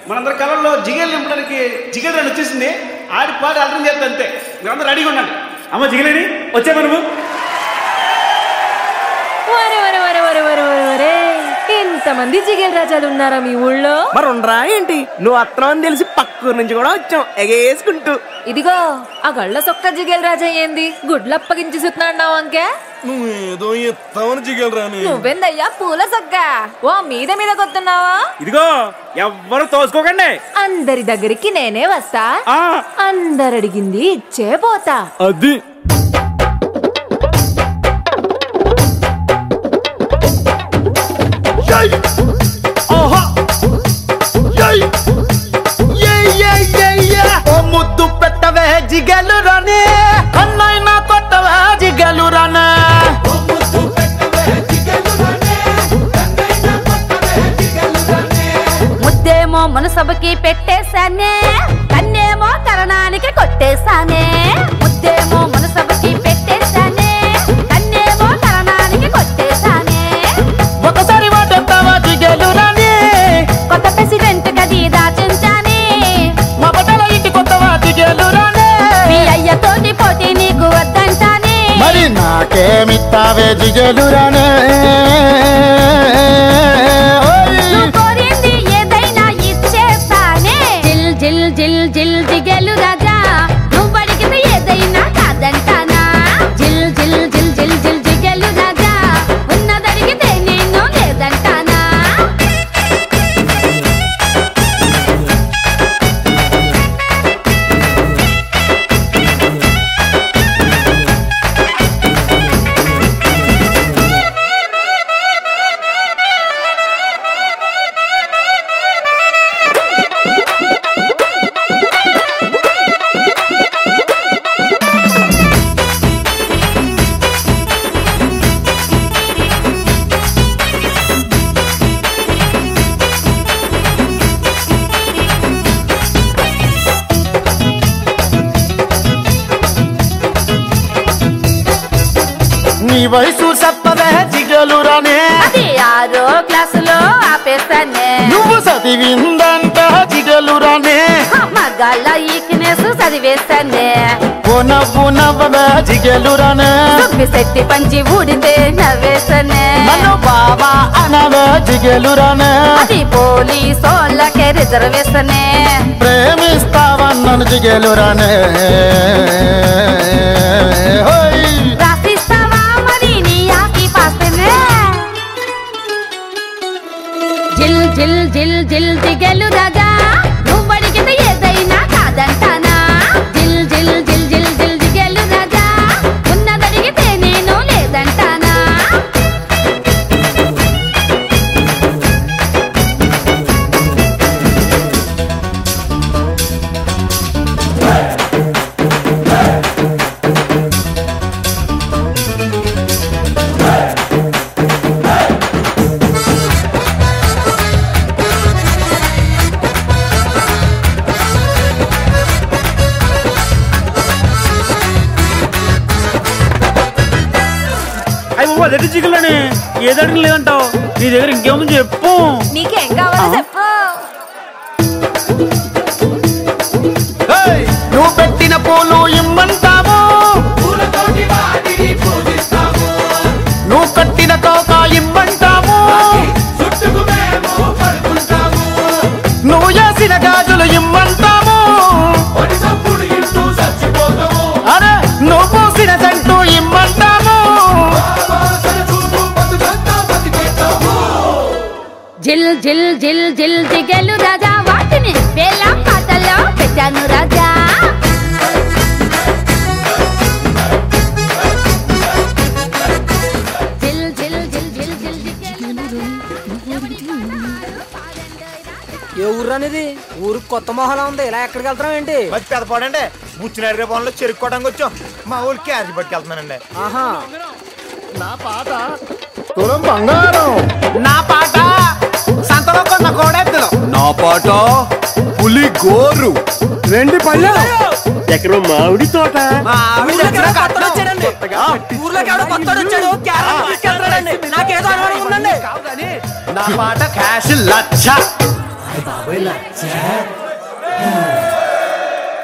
మనందరి కళల్లో జిగేలు నింపడానికి జిగేల్ అని వచ్చేసింది ఆడి పాడి అర్థం చేద్దాం అంతే మీరందరూ రెడీగా ఉండండి అమ్మ జిగలేని వచ్చే మనము వరే వరే వరే వరే వరే వరే వరే ఇంతమంది జిగేల్ రాజాలు ఉన్నారా మీ ఊళ్ళో మరి ఉండరా ఏంటి నువ్వు అత్తనం అని తెలిసి పక్కూరు నుంచి కూడా వచ్చాం ఎగేసుకుంటూ ఇదిగో ఆ గళ్ళ సొక్క జిగేల్ రాజా ఏంది గుడ్లు అప్పగించి సుతున్నాడు అంకే నువ్వేదో ఎత్తామని జిగలరాని నువ్వెందయ్యా పూల సొక్క ఓ మీద మీద కొత్తున్నావా ఇదిగో ఎవ్వరు తోసుకోకండి అందరి దగ్గరికి నేనే వస్తా ఆ అందరు అడిగింది ఇచ్చే పోతా అది ఓ ముద్దు పెట్టవే జిగలు రానే కన్నైనా కొట్టవే జిగలు రానే ముద్దేమో మనసభకి పెట్టేశానే కన్నేమో కరణానికి కొట్టేశానే ముద్దేమో మనసభకి పెట్టేశానే కన్నేమో కరణానికి కొట్టేశానే ఒకసారి వాటెత్తావా జిగలు రానే కొత్త ప్రెసిడెంట్ గది దాచించానే మా బట్టల ఇంటి కొత్తవా జిగలు రానే మీ అయ్యతోటి పోటీ నీకు వద్దంటానే మరి నాకేమిత్తావే జిగలు రానే నువ్వు కోరింది ఏదైనా ఇచ్చేస్తానే జిల్ జిల్ జిల్ జిల్ జిగెలు రాజా నువ్వు అడిగింది ఏదైనా కాదంటానా జిల్ జిల్ జిల్ జిల్ జిల్ జిగెలు రాజా ఉన్నదడిగితే నేను లేదంటానా నీ వయసు చెప్పవే జిగలు రానే అది ఆరో క్లాసులో ఆపేస్తానే నువ్వు చదివిందంట జిగలు రానే మగాళ్ళ ఈకినేసు చదివేస్తానే ఓ నవ్వు నవ్వవే జిగలు రానే దుబ్బి శెట్టి పంచి ఊడితే నవ్వేస్తానే నన్ను బాబా అనవే జిగలు రానే అది పోలీసోళ్ళకే రిజర్వేషనే ప్రేమిస్తావన్నను జిగలు రానే హోయ్ రాసిస్తావా మరి నీ ఆకి పాస్తేనే జిల్ జిల్ జిల్ జిల్ దిగలు రాగా నువ్వు అడిగితే ఏదైనా కాదంటానా జిల్ జిల్ జిల్ జిల్ జిల్ దిగలు రాగా ఉన్నదడిగితే నేను లేదంటానా అయ్యి బాబు అదే జిగలని ఏదడికి లేదంటావు నీ దగ్గర ఇంకేముంది చెప్పు నీకేం కావాలో చెప్పు హేయ్! నువ్వు పెట్టిన పూలు ఇమ్మంటాము నువ్వు కట్టిన తోక ఇమ్మంటాము నువ్వు చేసిన గాజులు ఇమ్మంటాము అరే నువ్వు పూసిన జంటు ఇమ్మంటాము జిల్ జిల్ జిల్ జిల్ దిగలు రాజా వాటిని వేల పాటల్లో పెట్టాను రాజా జిల్ జిల్ జిల్ జిల్ జిల్ దిగలు ఏ ఊరు అనేది ఊరు కొత్త మొహలా ఉంది ఇలా ఎక్కడికి వెళ్తున్నాం ఏంటి మరి పెదపాడండి బుచ్చినాడు పొలంలో చెరుక్కోవడానికి వచ్చాం మా ఊరికి క్యారేజ్ పట్టుకెళ్తున్నానండి ఆహా తులం బంగారం నా పాట సంతలో కొన్న కోడెత్తులు నా పాట పులి గోరు రెండు పళ్ళు ఎక్కడో మామిడి తోట ఊర్లోకి ఎవడో కొత్తోడు వచ్చాడండి ఊర్లోకి ఎవడో కొత్తోడు వచ్చాడు క్యారెట్ తీసుకెళ్తాడండి నాకేదో అనుమానం ఉందండి నా పాట క్యాష్ లచ్చ బాబాయ్ లచ్చ